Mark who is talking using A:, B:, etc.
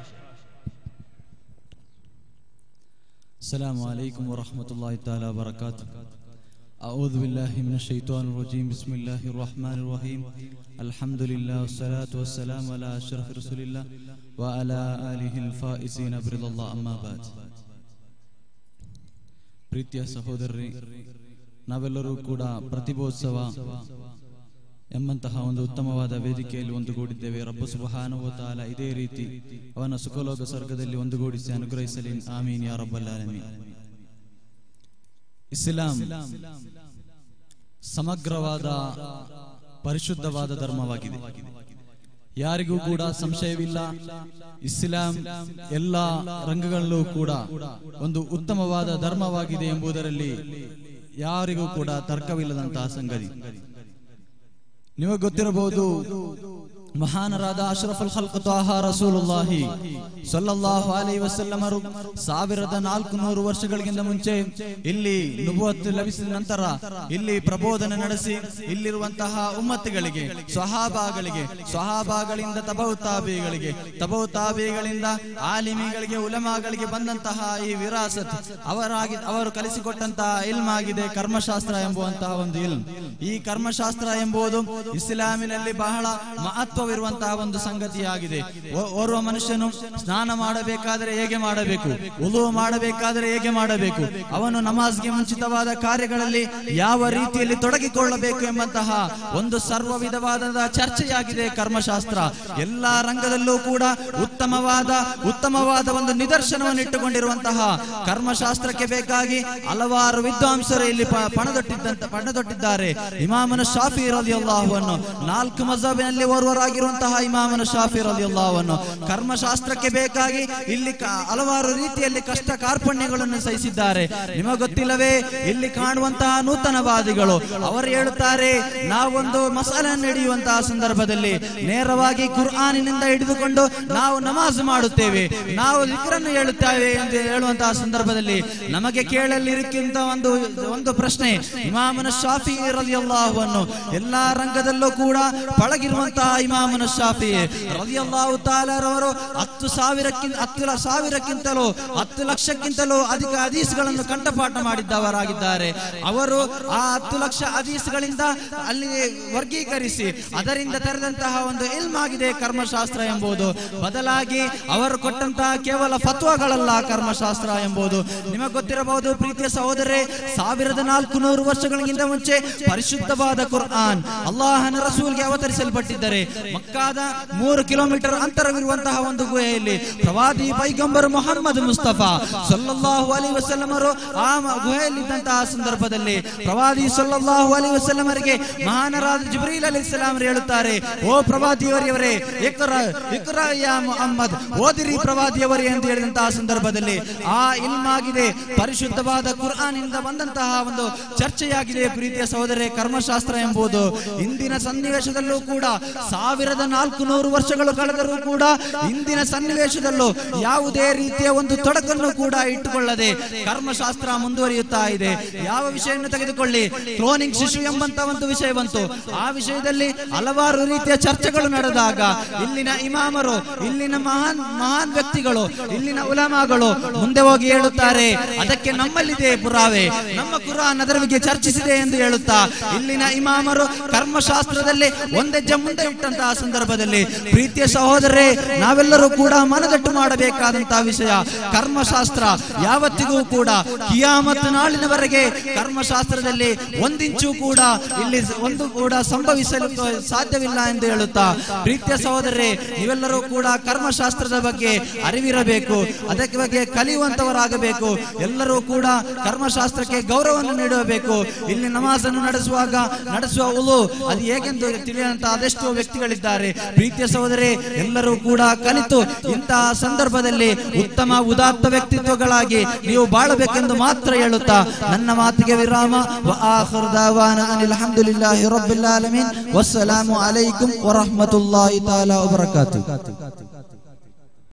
A: السلام عليكم ورحمة الله تعالى وبركاته أعوذ بالله من الشيطان الرجيم بسم الله الرحمن الرحيم الحمد لله والصلاة والسلام على أشرف رسول الله وعلى آله الفائزين برضا الله أما بعد ಪ್ರೀತಿಯ ಸಹೋದರರೇ ನಾವೆಲ್ಲರೂ ಕೂಡ ಪ್ರತಿಭೋತ್ಸವ ಎಂಬಂತಹ ಒಂದು ಉತ್ತಮವಾದ ವೇದಿಕೆಯಲ್ಲಿ ಒಂದುಗೂಡಿದ್ದೇವೆ ರಬ್ಬ ಸುಬಹಾನುವ ತಾಲ ಇದೇ ರೀತಿ ಅವನ ಸುಖಲೋಕ ಸ್ವರ್ಗದಲ್ಲಿ ಒಂದುಗೂಡಿಸಿ ಅನುಗ್ರಹಿಸಲಿ ಆಮೀನ್ ಯಾ ರಬ್ಬಲ್ ಆಲಮೀನ್ ಇಸ್ಲಾಂ ಸಮಗ್ರವಾದ ಪರಿಶುದ್ಧವಾದ ಧರ್ಮವಾಗಿದೆ ಯಾರಿಗೂ ಕೂಡ ಸಂಶಯವಿಲ್ಲ ಇಸ್ಲಾಂ ಎಲ್ಲ ರಂಗಗಳಲ್ಲೂ ಕೂಡ ಒಂದು ಉತ್ತಮವಾದ ಧರ್ಮವಾಗಿದೆ ಎಂಬುದರಲ್ಲಿ ಯಾರಿಗೂ ಕೂಡ ತರ್ಕವಿಲ್ಲದಂತಹ ಸಂಗತಿ ನಿಮಗೆ ಗೊತ್ತಿರಬಹುದು ಮಹಾನರಾದ ಅಶ್ರಫುಲ್ ಖಲ್ಕ್ ತ್ವಾಹ ರಸೂಲುಲ್ಲಾಹಿ ಸಲ್ಲಲ್ಲಾಹು ಅಲೈಹಿ ವಸಲ್ಲಮರು ಸಾವಿರದ ನಾಲ್ಕು ನೂರು ವರ್ಷಗಳಿಗಿಂತ ಮುಂಚೆ ಇಲ್ಲಿ ನುಬುವತ್ತು ಲಭಿಸಿದ ನಂತರ ಇಲ್ಲಿ ಪ್ರಬೋಧನೆ ನಡೆಸಿ ಇಲ್ಲಿರುವಂತಹ ಉಮ್ಮತ್ತಿಗಳಿಗೆ ಸ್ವಹಾಬಾಗಳಿಗೆ ಸ್ವಹಾಬಾಗಳಿಂದ ತಬೌತಾಬಿಗಳಿಗೆ ತಬೌತಾಬಿಗಳಿಂದ ಆಲಿಮಿಗಳಿಗೆ ಉಲಮಾಗಳಿಗೆ ಬಂದಂತಹ ಈ ವಿರಾಸತ್ ಅವರಾಗಿ ಅವರು ಕಲಿಸಿಕೊಟ್ಟಂತಹ ಇಲ್ಮ್ ಆಗಿದೆ ಕರ್ಮಶಾಸ್ತ್ರ ಎಂಬುವಂತಹ ಒಂದು ಇಲ್ಮ್ ಈ ಕರ್ಮಶಾಸ್ತ್ರ ಎಂಬುದು ಇಸ್ಲಾಮಿನಲ್ಲಿ ಬಹಳ ಮಹತ್ವವಿರುವಂತಹ ಒಂದು ಸಂಗತಿಯಾಗಿದೆ ಓ- ಓರ್ವ ಮನುಷ್ಯನು ಸ್ನಾನ ಮಾಡಬೇಕಾದರೆ ಹೇಗೆ ಮಾಡಬೇಕು ಉಲು ಮಾಡಬೇಕಾದರೆ ಹೇಗೆ ಮಾಡಬೇಕು ಅವನು ನಮಾಜ್ಗೆ ಮುಂಚಿತವಾದ ಕಾರ್ಯಗಳಲ್ಲಿ ಯಾವ ರೀತಿಯಲ್ಲಿ ತೊಡಗಿಕೊಳ್ಳಬೇಕು ಎಂಬಂತಹ ಒಂದು ಸರ್ವ ವಿಧವಾದ ಚರ್ಚೆಯಾಗಿದೆ ಕರ್ಮಶಾಸ್ತ್ರ ಎಲ್ಲಾ ರಂಗದಲ್ಲೂ ಕೂಡ ಉತ್ತಮವಾದ ಉತ್ತಮವಾದ ಒಂದು ನಿದರ್ಶನವನ್ನು ಇಟ್ಟುಕೊಂಡಿರುವಂತಹ ಕರ್ಮಶಾಸ್ತ್ರಕ್ಕೆ ಬೇಕಾಗಿ ಹಲವಾರು ವಿದ್ವಾಂಸರು ಇಲ್ಲಿ ಪ- ಪಣದೊಟ್ಟಿದ್ದಂತ ಪಣದೊಟ್ಟಿದ್ದಾರೆ ಇಮಾಮನ ಶಾಫಿ ರಲಿಯಲ್ಲಾಹುವನ್ನು ನಾಲ್ಕು ಮಜಾಬಿನಲ್ಲಿ ಓರ್ವರಾಗಿರುವಂತಹ ಇಮಾಮನ ಶಾಫಿ ರಲಿಯಲ್ಲಾಹುವನ್ನು ಕರ್ಮಶಾಸ್ತ್ರಕ್ಕೆ ಬೇಕಾಗಿ ಇಲ್ಲಿ ಕ- ಹಲವಾರು ರೀತಿಯಲ್ಲಿ ಕಷ್ಟ ಕಾರ್ಪಣ್ಯಗಳನ್ನು ಸಹಿಸಿದ್ದಾರೆ ನಿಮಗೆ ಗೊತ್ತಿಲ್ಲವೇ ಇಲ್ಲಿ ಕಾಣುವಂತಹ ನೂತನವಾದಿಗಳು ಅವರು ಹೇಳುತ್ತಾರೆ ನಾವೊಂದು ಮಸಾಲೆಯನ್ನು ಹಿಡಿಯುವಂತಹ ಸಂದರ್ಭದಲ್ಲಿ ನೇರವಾಗಿ ಕುರ್ಆನಿನಿಂದ ಹಿಡಿದುಕೊಂಡು ನಾವು ನಮಾಜ್ ಮಾಡುತ್ತೇವೆ ನಾವು ದಿಕ್ರನ್ನು ಹೇಳುತ್ತೇವೆ ಎಂದು ಹೇಳುವಂತಹ ಸಂದರ್ಭದಲ್ಲಿ ನಮಗೆ ಕೇಳಲಿರುಕ್ಕಿಂತ ಒಂದು ಒಂದು ಪ್ರಶ್ನೆ ಇಮಾಮನ ಶಾಫಿ ರಲಿಯಲ್ಲಾಹುವನ್ನು ಎಲ್ಲಾ ರಂಗದಲ್ಲೂ ಕೂಡ ಪಳಗಿರುವಂತಹ ಇಮಾಮನ ಶಾಫಿ ರಲಿಯಲ್ಲಾಹು ತಾಲರವರು ಹತ್ತು ಸಾವಿರಕ್ಕಿಂತ ಹತ್ತು ಲ- ಸಾವಿರಕ್ಕಿಂತಲೂ ಹತ್ತು ಲಕ್ಷಕ್ಕಿಂತಲೂ ಅಧಿಕ ಹದೀಸ್ಗಳನ್ನು ಕಂಠಪಾಠ ಮಾಡಿದ್ದವರಾಗಿದ್ದಾರೆ ಅವರು ಆ ಹತ್ತು ಲಕ್ಷ ಹದೀಸ್ಗಳಿಂದ ಅಲ್ಲಿ ವರ್ಗೀಕರಿಸಿ ಅದರಿಂದ ತೆರೆದಂತಹ ಒಂದು ಇಲ್ಮ್ ಆಗಿದೆ ಕರ್ಮಶಾಸ್ತ್ರ ಎಂಬುದು ಬದಲಾಗಿ ಅವರು ಕೊಟ್ಟಂತಹ ಕೇವಲ ಫತ್ವಗಳಲ್ಲ ಕರ್ಮಶಾಸ್ತ್ರ ಎಂಬುದು ನಿಮಗೆ ಗೊತ್ತಿರಬಹುದು ಪ್ರೀತಿಯ ಸಹೋದರೇ ಸಾವಿರದ ನಾಲ್ಕು ನೂರು ವರ್ಷಗಳಿಗಿಂತ ಮುಂಚೆ ಪರಿಶುದ್ಧವಾದ ಕುರ್ಆನ್ ಅಲ್ಲಾಹನ ರಸೂಲ್ಗೆ ಅವತರಿಸಲ್ಪಟ್ಟಿದ್ದರೆ ಮಕ್ಕಾದ ಮೂರು ಕಿಲೋಮೀಟರ್ ಅಂತರವಿರುವಂತಹ ಒಂದು ಗುಹೆಯಲ್ಲಿ ಪ್ರವಾದಿ ಪೈಗಂಬರ್ ಮೊಹಮ್ಮದ್ ಮುಸ್ತಫಾ ಸಲ್ಲಲ್ಲಾಹು ಅಲಿ ವಸಲ್ಲಮರು ಆ ಮ- ಗುಹೆಯಲ್ಲಿದ್ದಂತಹ ಸಂದರ್ಭದಲ್ಲಿ ಪ್ರವಾದಿ ಸಲ್ಲಲ್ಲಾಹು ಅಲಿ ವಸಲ್ಲಮರಿಗೆ ಮಹಾನರಾದ ಜಿಬ್ರೀಲ್ ಅಲಿ ಇಸ್ಲಾಮರು ಹೇಳುತ್ತಾರೆ ಓ ಪ್ರವಾದಿಯವರೇ ಇಕ್ರ ಇಕ್ರ ಯಾ ಮುಹಮ್ಮದ್ ಓದಿರಿ ಪ್ರವಾದಿಯವರೇ ಎಂದು ಹೇಳಿದಂತಹ ಸಂದರ್ಭದಲ್ಲಿ ಆ ಇಲ್ಮಾಗಿದೆ ಪರಿಶುದ್ಧವಾದ ಕುರ್ಆನಿಂದ ಬಂದಂತಹ ಒಂದು ಚರ್ಚೆಯಾಗಿದೆ ಪ್ರೀತಿಯ ಸಹೋದರೇ ಕರ್ಮಶಾಸ್ತ್ರ ಎಂಬುದು ಇಂದಿನ ಸನ್ನಿವೇಶದಲ್ಲೂ ಕೂಡ ಸಾವಿರದ ನಾಲ್ಕು ನೂರು ವರ್ಷಗಳು ಕಳೆದರೂ ಕೂಡ ಇಂದಿನ ಸನ್ನಿವೇಶದಲ್ಲೂ ಯಾವುದೇ ರೀತಿಯ ಒಂದು ತೊಡಕನ್ನು ಕೂಡ ಇಟ್ಟುಕೊಳ್ಳದೆ ಕರ್ಮಶಾಸ್ತ್ರ ಮುಂದುವರಿಯುತ್ತಾ ಇದೆ ಯಾವ ವಿಷಯವನ್ನು ತೆಗೆದುಕೊಳ್ಳಿ ಕ್ಲೋನಿಂಗ್ ಶಿಶು ಎಂಬಂತ ಒಂದು ವಿಷಯ ಬಂತು ಆ ವಿಷಯದಲ್ಲಿ ಹಲವಾರು ರೀತಿಯ ಚರ್ಚೆಗಳು ನಡೆದಾಗ ಇಲ್ಲಿನ ಇಮಾಮರು ಇಲ್ಲಿನ ಮಹಾನ್ ಮಹಾನ್ ವ್ಯಕ್ತಿಗಳು ಇಲ್ಲಿನ ಉಲಮಾಗಳು ಮುಂದೆ ಹೋಗಿ ಹೇಳುತ್ತಾರೆ ಅದಕ್ಕೆ ನಮ್ಮಲ್ಲಿದೆ ಪುರಾವೆ ನಮ್ಮ ಕುರಾನ್ ಅದರ ಬಗ್ಗೆ ಚರ್ಚಿಸಿದೆ ಎಂದು ಹೇಳುತ್ತಾ ಇಲ್ಲಿನ ಇಮಾಮರು ಕರ್ಮಶಾಸ್ತ್ರದಲ್ಲಿ ಒಂದೆಜ್ಜೆ ಮುಂದೆ ಇಟ್ಟಂತಹ ಸಂದರ್ಭದಲ್ಲಿ ಪ್ರೀತಿಯ ಸಹೋದರರೇ ನಾವೆಲ್ಲರೂ ಕೂಡ ಮನದಟ್ಟು ಮಾಡಬೇಕಾದಂತಹ ವಿಷಯ ಕರ್ಮಶಾಸ್ತ್ರ ಯಾವತ್ತಿಗೂ ಕೂಡ ಕಿಯಾಮತ್ ನಾಳಿನವರೆಗೆ ಕರ್ಮಶಾಸ್ತ್ರದಲ್ಲಿ ಒಂದಿಂಚು ಕೂಡ ಇಲ್ಲಿ ಒಂದು ಕೂಡ ಸಂಭವಿಸಲು ಸಾಧ್ಯವಿಲ್ಲ ಎಂದು ಹೇಳುತ್ತಾ ಪ್ರೀತಿಯ ಸಹೋದರರೇ ನೀವೆಲ್ಲರೂ ಕೂಡ ಕರ್ಮಶಾಸ್ತ್ರದ ಬಗ್ಗೆ ಅರಿವಿರಬೇಕು ಅದಕ್ಕೆ ಬಗ್ಗೆ ಕಲಿಯುವಂತವರಾಗಬೇಕು ಎಲ್ಲರೂ ಕೂಡ ಕರ್ಮಶಾಸ್ತ್ರಕ್ಕೆ ಗೌರವವನ್ನು ನೀಡಬೇಕು ಇಲ್ಲಿ ನಮಾಜನ್ನು ನಡೆಸುವಾಗ ನಡೆಸುವ ಉಲು ಅದು ಹೇಗೆಂದು ತಿಳಿಯುವಂತಹ ಅದೆಷ್ಟೋ ವ್ಯಕ್ತಿಗಳಿದ್ದಾರೆ ಪ್ರೀತಿಯ ಸಹೋದರೇ ಎಲ್ಲರೂ ಕೂಡ ಕಲಿತು ಇಂತಹ ಸಂದರ್ಭದಲ್ಲಿ ಉತ್ತಮ ಉದಾತ್ತ ವ್ಯಕ್ತಿತ್ವಗಳಾಗಿ ನೀವು ಬಾಳಬೇಕೆಂದು ಮಾತ್ರ ಹೇಳುತ್ತಾ ನನ್ನ ಮಾತಿಗೆ ವಿರಾಮ ವ ಆಖಿರು ದಾವಾನ ಅನಿಲ್ ಹಮ್ದುಲಿಲ್ಲಾಹಿ ರಬ್ಬಿಲ್ ಆಲಮೀನ್ ವಸ್ಸಲಾಮು ಅಲೈಕುಂ ವರಹ್ಮತುಲ್ಲಾಹಿ ತಾಲಾ ವಬರಕಾತು